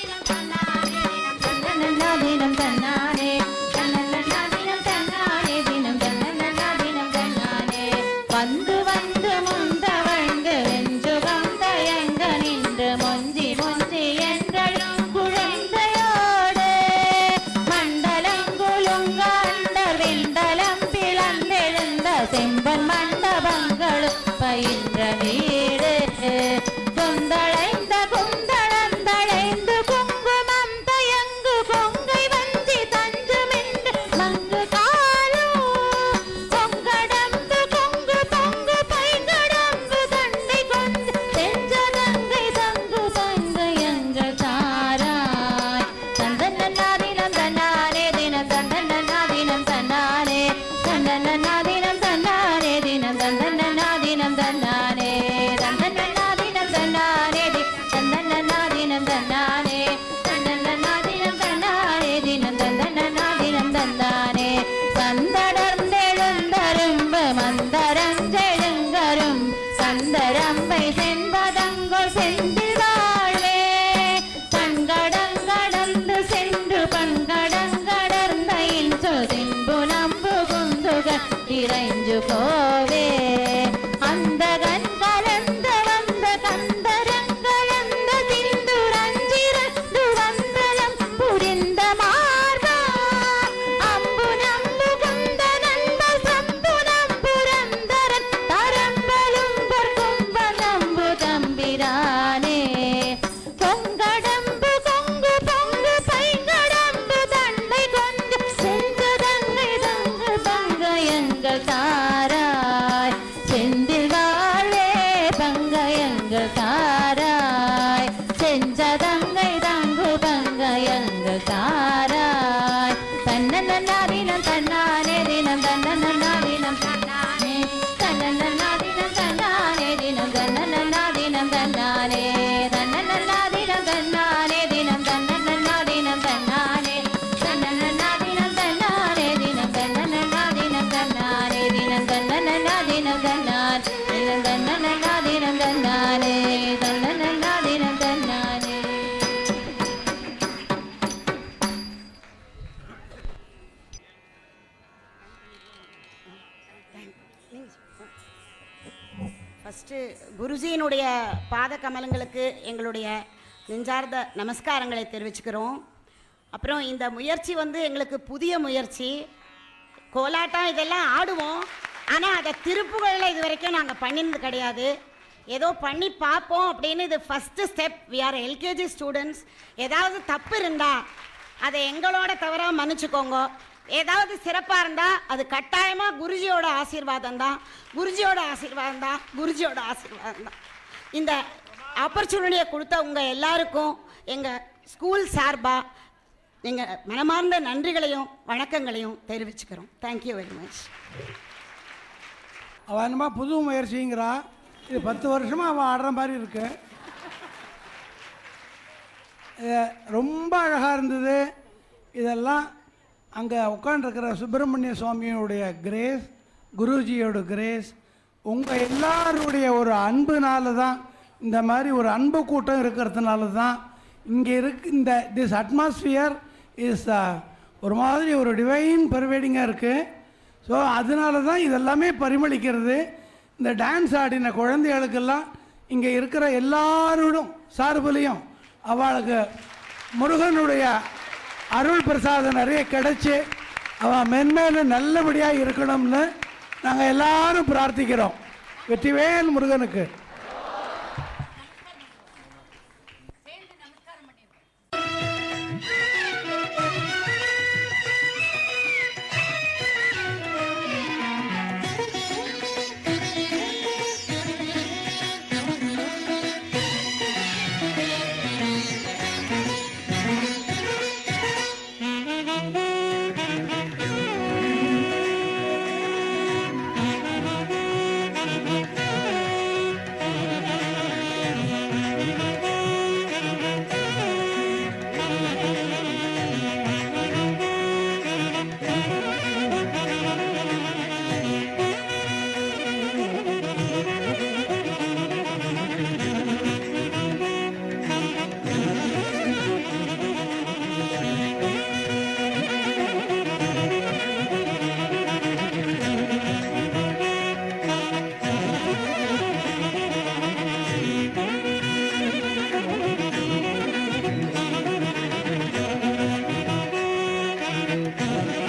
தன்னன்னா தினம் தன்னானே தன்னன்னா தினம் தன்னானே தினம் தன்னன்னா தினம் தன்னானே வந்து வந்து முந்தவழ்ந்து வெஞ்சுகம் தயங்க நின்று மொஞ்சி மொஞ்சி என்றழும் குழந்தையோடு மண்டலங்குலுங்காண்டர் வெண்டலம் பிளந்தெழுந்த செம்பன் மண்டபங்களும் பயின்ற வீடு கொந்தளைந்த குந்தளந்தளைந்து குங்குமம் தயங்கு கொங்கை வஞ்சி தஞ்சுமென்று மங்கு காலும் கொங்கடம்பு கொங்கு பொங்கு பைங்கடம்பு தண்டை கொண்டு செஞ்சதங்கை தங்கு பங்கு எங்கள் தாராய் தந்தன்னாதினம் தன்னானே தினம் தந்தன்னாதினம் தன்னானே தந்தன்னாதினம் தன்னானே தினம் தந்தன்னாதினம் தன்னானே தந்தன்னாதினம் தன்னானே தி தந்தன்னாதினம் தன்னானே தந்தன்னாதினம் தன்னானே தினம் தந்தன்னாதினம் தந்தானே சந்தடர்ந்தெழுந்தரும்பு மந்தரஞ்செழுங்கரும் சந்தரம்பை செண்பதங்கொள் செந்தில் வாழ்வே கண்கடங்கடந்து சென்று பண்கடங்கடர்ந்த இன்று சின்பு நம்பு குந்துக இறைஞ்சு போவே அந்த கண்கலந்த வந்த கந்தரங்கலந்த சிந்துரஞ்சிரந்து வந்தலம் புரிந்த மார்பா அம்பு நம்பு குந்த நண்பர் சம்பு நம்புரந்தரன் தரம்பலும் பொற்கும்ப நம்பு தம்பிரானே கொங்கடம்பு கொங்கு பொங்கு பைங்கடம்பு தண்டை கொண்டு செஞ்சதங்கை தங்கு பங்க எங்கள் தாராய் செந்தில் வாழே பங்க எங்கள் தாராய் செஞ்சதங்கை தங்கு பங்க எங்கள் தாராய் தன்னன்னா தினம் தன்னானே தினம் தன்னன்னா தினம் தன்னானே தன்னன்னா தினம் தன்னானே தினம் தன்னன்னா தினம் தன்னானே தன்னன்னா தினம் தன்னானே தினம் தன்னன்னா தினம் தன்னானே தன்னன்னா தினம் தன்னானே தினம் தன்னன்னா தினம் தன்னானே தினம் தன்னன்னா தினம் தன்னானே தினம் தன்னன்னா தினம் தன்னானே தன்னன்னா தினம் தன்னானே ஃபஸ்ட்டு குருஜியினுடைய பாத கமலங்களுக்கு எங்களுடைய நெஞ்சார்ந்த நமஸ்காரங்களை தெரிவிச்சுக்கிறோம் அப்புறம் இந்த முயற்சி வந்து எங்களுக்கு புதிய முயற்சி கோலாட்டம் இதெல்லாம் ஆடுவோம் ஆனால் அதை திருப்புகளில் இது வரைக்கும் நாங்கள் பண்ணினது கிடையாது ஏதோ பண்ணி பார்ப்போம் அப்படின்னு இது first step we are LKG students ஏதாவது தப்பு இருந்தால் அதை எங்களோட தவறாக மன்னிச்சுக்கோங்க ஏதாவது சிறப்பாக இருந்தால் அது கட்டாயமாக குருஜியோட ஆசீர்வாதம் தான் குருஜியோட ஆசீர்வாதம் தான் குருஜியோட ஆசீர்வாதம் தான் இந்த ஆப்பர்ச்சுனிட்டியை கொடுத்த உங்கள் எல்லாருக்கும் எங்கள் ஸ்கூல் சார்பாக எங்கள் மனமார்ந்த நன்றிகளையும் வணக்கங்களையும் தெரிவிச்சுக்கிறோம் தேங்க்யூ வெரி மச் அவன் என்னமா புது முயற்சிங்கிறா இது பத்து வருஷமாக அவன் ஆடுற மாதிரி இருக்கு இது ரொம்ப அழகாக இருந்தது இதெல்லாம் அங்கே உட்காண்டிருக்கிற சுப்பிரமணிய சுவாமியோடைய கிரேஸ் குருஜியோட கிரேஸ் உங்கள் எல்லாருடைய ஒரு அன்புனால தான் இந்த மாதிரி ஒரு அன்பு கூட்டம் இருக்கிறதுனால தான் இங்கே இருக்கு இந்த திஸ் அட்மாஸ்பியர் இஸ் ஒரு மாதிரி ஒரு டிவைன் பர்வேடிங்காக இருக்குது ஸோ அதனால தான் இதெல்லாமே பரிமளிக்கிறது இந்த டான்ஸ் ஆடின குழந்தைகளுக்கெல்லாம் இங்கே இருக்கிற எல்லாரோடும் சார்புலையும் அவளுக்கு முருகனுடைய அருள் பிரசாதம் நிறைய கிடைச்சி அவன் மென்மேலும் நல்லபடியாக இருக்கணும்னு நாங்கள் எல்லாரும் பிரார்த்திக்கிறோம் வெற்றிவேல் முருகனுக்கு அங்கே